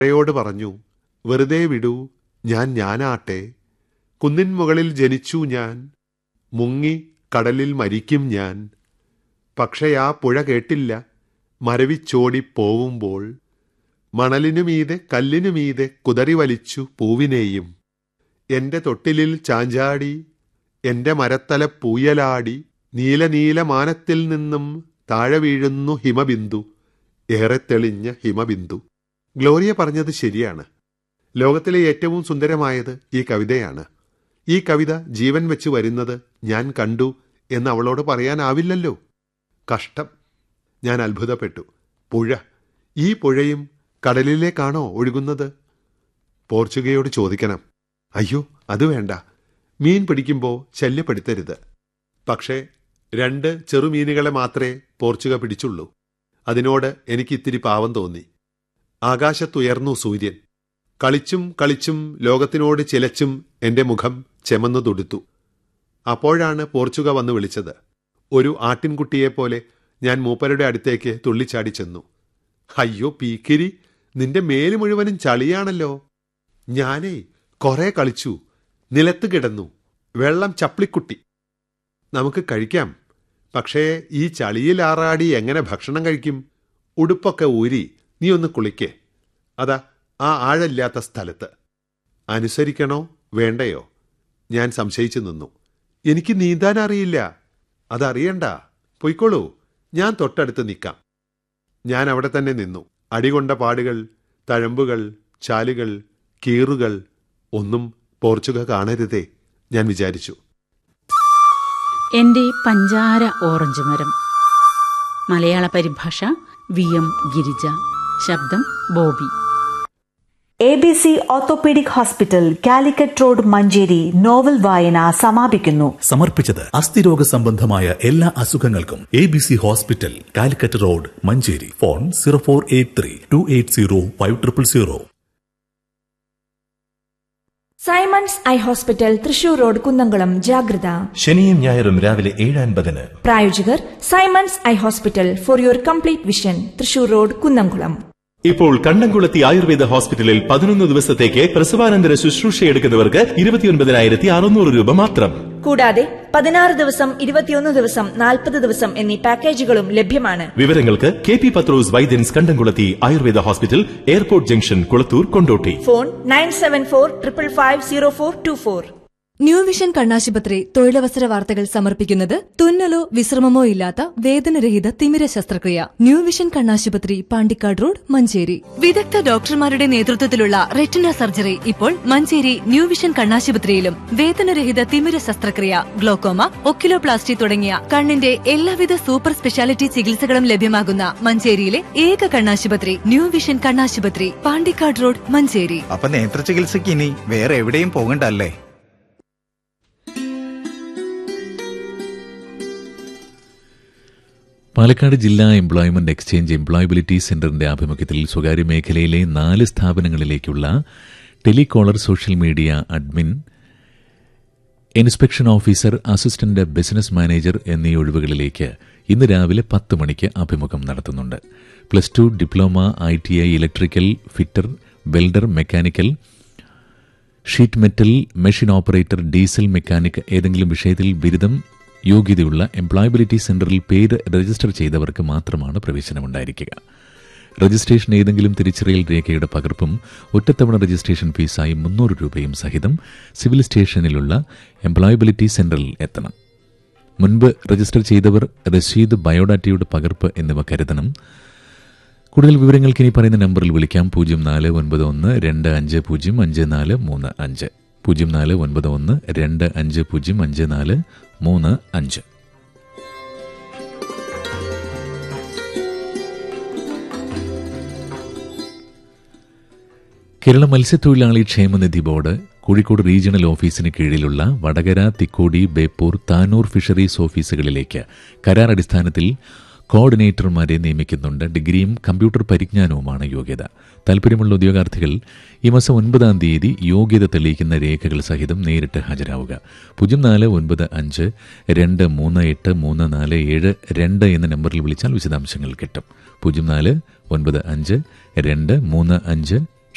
യോട് പറഞ്ഞു വെറുതെ വിടൂ ഞാൻ ഞാനാട്ടെ കുന്നിൻ മുകളിൽ ജനിച്ചു ഞാൻ മുങ്ങി കടലിൽ മരിക്കും ഞാൻ പക്ഷേ ആ പുഴ കേട്ടില്ല മരവിച്ചോടി പോവുമ്പോൾ മണലിനുമീതെ കല്ലിനുമീതെ കുതറി വലിച്ചു പൂവിനെയും എന്റെ തൊട്ടിലിൽ ചാഞ്ചാടി എന്റെ മരത്തല പൂയലാടി നീല നീല മാനത്തിൽ നിന്നും താഴെ വീഴുന്നു ഹിമബിന്ദു ഏറെ തെളിഞ്ഞ ഹിമബിന്ദു ഗ്ലോറിയ പറഞ്ഞത് ശരിയാണ് ലോകത്തിലെ ഏറ്റവും സുന്ദരമായത് ഈ കവിതയാണ് ഈ കവിത ജീവൻ വെച്ച് വരുന്നത് ഞാൻ കണ്ടു എന്ന് അവളോട് പറയാനാവില്ലല്ലോ കഷ്ടം ഞാൻ അത്ഭുതപ്പെട്ടു പുഴ ഈ പുഴയും കടലിലേക്കാണോ ഒഴുകുന്നത് പോർച്ചുഗയോട് ചോദിക്കണം അയ്യോ അത് വേണ്ട മീൻ പിടിക്കുമ്പോൾ ശല്യപ്പെടുത്തരുത് പക്ഷേ രണ്ട് ചെറുമീനുകളെ മാത്രമേ പോർച്ചുഗ പിടിച്ചുള്ളൂ അതിനോട് എനിക്ക് ഇത്തിരി പാവം തോന്നി ആകാശത്തുയർന്നു സൂര്യൻ കളിച്ചും കളിച്ചും ലോകത്തിനോട് ചിലച്ചും എന്റെ മുഖം ചെമന്നു തുടുത്തു അപ്പോഴാണ് പോർച്ചുഗ വന്ന് വിളിച്ചത് ഒരു ആട്ടിൻകുട്ടിയെപ്പോലെ ഞാൻ മൂപ്പരുടെ അടുത്തേക്ക് തുള്ളിച്ചാടി ചെന്നു അയ്യോ പീക്കിരി നിന്റെ മേല് മുഴുവനും ചളിയാണല്ലോ ഞാനേ കുറെ കളിച്ചു നിലത്ത് കിടന്നു വെള്ളം ചപ്ലിക്കുട്ടി നമുക്ക് കഴിക്കാം പക്ഷേ ഈ ചളിയിൽ ആറാടി എങ്ങനെ ഭക്ഷണം കഴിക്കും ഉടുപ്പൊക്കെ ഊരി നീ ഒന്ന് കുളിക്കേ അതാ ആ ആഴല്ലാത്ത സ്ഥലത്ത് അനുസരിക്കണോ വേണ്ടയോ ഞാൻ സംശയിച്ചു നിന്നു എനിക്ക് നീന്താൻ അറിയില്ല അതറിയണ്ട പൊയ്ക്കോളൂ ഞാൻ തൊട്ടടുത്ത് നിൽക്കാം ഞാൻ അവിടെ തന്നെ നിന്നു അടികൊണ്ട പാടുകൾ തഴമ്പുകൾ ചാലുകൾ കീറുകൾ ഒന്നും പോർച്ചുഗ കാണരുതേ ഞാൻ വിചാരിച്ചു എന്റെ പഞ്ചാര ഓറഞ്ച് മരം മലയാള പരിഭാഷ വി എം ഗിരിജ ശബ്ദം Bobby A B C orthopaedic hospital Calicut road Manjeri novel വായന സമാപിക്കുന്നു സമർപ്പിച്ചത് അസ്ഥിരോഗ സംബന്ധമായ എല്ലാ അസുഖങ്ങൾക്കും A B C hospital Calicut road Manjeri phone zero four eight three two eight zero five triple zero Simons eye hospital Thrissur road Kunnamkulam ജാഗ്രത ശനിയും ഞായറും രാവിലെ ഏഴ് അൻപതിന് പ്രായോജകർ Simons eye hospital for your complete vision Thrissur road Kunnamkulam ഇപ്പോൾ കണ്ടംകുളത്തി ആയുർവേദ ഹോസ്പിറ്റലിൽ പതിനൊന്ന് ദിവസത്തേക്ക് പ്രസവാനന്തര ശുശ്രൂഷ എടുക്കുന്നവർക്ക് ഇരുപത്തിയൊൻപതിനായിരത്തി അറുന്നൂറ് രൂപ മാത്രം കൂടാതെ പതിനാറ് ദിവസം ഇരുപത്തിയൊന്ന് ദിവസം നാൽപ്പത് ദിവസം എന്നീ പാക്കേജുകളും ലഭ്യമാണ് വിവരങ്ങൾക്ക് K P Pathros Vaidyans Kandamkulathy Ayurveda hospital airport junction Kulathur Kondotty phone nine seven four triple five zero four two four new vision കണ്ണാശുപത്രി തൊഴിലവസര വാർത്തകൾ സമർപ്പിക്കുന്നത് തുന്നലോ വിശ്രമമോ ഇല്ലാത്ത വേദനരഹിത തിമിര ശസ്ത്രക്രിയ ന്യൂ വിഷൻ കണ്ണാശുപത്രി പാണ്ടിക്കാട് റോഡ് മഞ്ചേരി വിദഗ്ധ ഡോക്ടർമാരുടെ നേതൃത്വത്തിലുള്ള റെറ്റിന സർജറി ഇപ്പോൾ മഞ്ചേരി ന്യൂ വിഷൻ കണ്ണാശുപത്രിയിലും വേദനരഹിത തിമിര ശസ്ത്രക്രിയ ഗ്ലോക്കോമ ഒക്കിലോപ്ലാസ്റ്റി തുടങ്ങിയ കണ്ണിന്റെ എല്ലാവിധ സൂപ്പർ സ്പെഷ്യാലിറ്റി ചികിത്സകളും ലഭ്യമാകുന്ന മഞ്ചേരിയിലെ ഏക കണ്ണാശുപത്രി ന്യൂ വിഷൻ കണ്ണാശുപത്രി പാണ്ടിക്കാട് റോഡ് മഞ്ചേരി അപ്പൊ നേത്ര ചികിത്സയ്ക്ക് ഇനി വേറെ എവിടെയും പോകണ്ടല്ലേ പാലക്കാട് ജില്ലാ എംപ്ലോയ്മെന്റ് എക്സ്ചേഞ്ച് എംപ്ലോയബിലിറ്റി സെന്ററിന്റെ ആഭിമുഖ്യത്തിൽ സ്വകാര്യ മേഖലയിലെ നാല് സ്ഥാപനങ്ങളിലേക്കുള്ള telecaller social media admin inspection officer assistant business manager എന്നീ ഒഴിവുകളിലേക്ക് ഇന്ന് രാവിലെ പത്ത് മണിക്ക് അഭിമുഖം നടത്തുന്നുണ്ട് plus two diploma I T I electrical fitter welder mechanical sheet metal machine operator diesel mechanic ഏതെങ്കിലും വിഷയത്തിൽ ബിരുദം യോഗ്യതയുള്ള എംപ്ലോയബിലിറ്റി സെന്ററിൽ പേര് രജിസ്റ്റർ ചെയ്തവർക്ക് മാത്രമാണ് പ്രവേശനമുണ്ടായിരിക്കുക രജിസ്ട്രേഷൻ ഏതെങ്കിലും തിരിച്ചറിയൽ രേഖയുടെ പകർപ്പും ഒറ്റത്തവണ രജിസ്ട്രേഷൻ ഫീസായി മുന്നൂറ് രൂപയും സഹിതം സിവിൽ സ്റ്റേഷനിലുള്ള എംപ്ലോയബിലിറ്റി സെന്ററിൽ എത്തണം മുൻപ് രജിസ്റ്റർ ചെയ്തവർ രസീത് ബയോഡാറ്റയുടെ പകർപ്പ് എന്നിവ കരുതണം കൂടുതൽ വിവരങ്ങൾക്ക് ഇനി പറയുന്ന നമ്പറിൽ വിളിക്കാം പൂജ്യം നാല് ഒൻപത് ഒന്ന് രണ്ട് അഞ്ച് പൂജ്യം അഞ്ച് നാല് മൂന്ന് അഞ്ച് പൂജ്യം നാല് ഒൻപത് ഒന്ന് രണ്ട് അഞ്ച് പൂജ്യം അഞ്ച് നാല് മൂന്ന് അഞ്ച് കേരള മത്സ്യത്തൊഴിലാളി ക്ഷേമനിധി ബോർഡ് കോഴിക്കോട് റീജിയണൽ ഓഫീസിന് കീഴിലുള്ള വടകര തിക്കോടി ബേപ്പൂർ താനൂർ ഫിഷറീസ് ഓഫീസുകളിലേക്ക് കരാർ അടിസ്ഥാനത്തിൽ കോർഡിനേറ്റർമാരെ നിയമിക്കുന്നുണ്ട് ഡിഗ്രിയും കമ്പ്യൂട്ടർ പരിജ്ഞാനവുമാണ് യോഗ്യത താൽപര്യമുള്ള ഉദ്യോഗാർത്ഥികൾ ഈ മാസം ഒൻപതാം തീയതി യോഗ്യത തെളിയിക്കുന്ന രേഖകൾ സഹിതം നേരിട്ട് ഹാജരാവുക പൂജ്യം നാല് ഒൻപത് അഞ്ച് രണ്ട് മൂന്ന് എട്ട് മൂന്ന് നാല് ഏഴ് രണ്ട് എന്ന നമ്പറിൽ വിളിച്ചാൽ വിശദാംശങ്ങൾ കിട്ടും പൂജ്യം നാല് ഒൻപത് അഞ്ച് രണ്ട് മൂന്ന് അഞ്ച്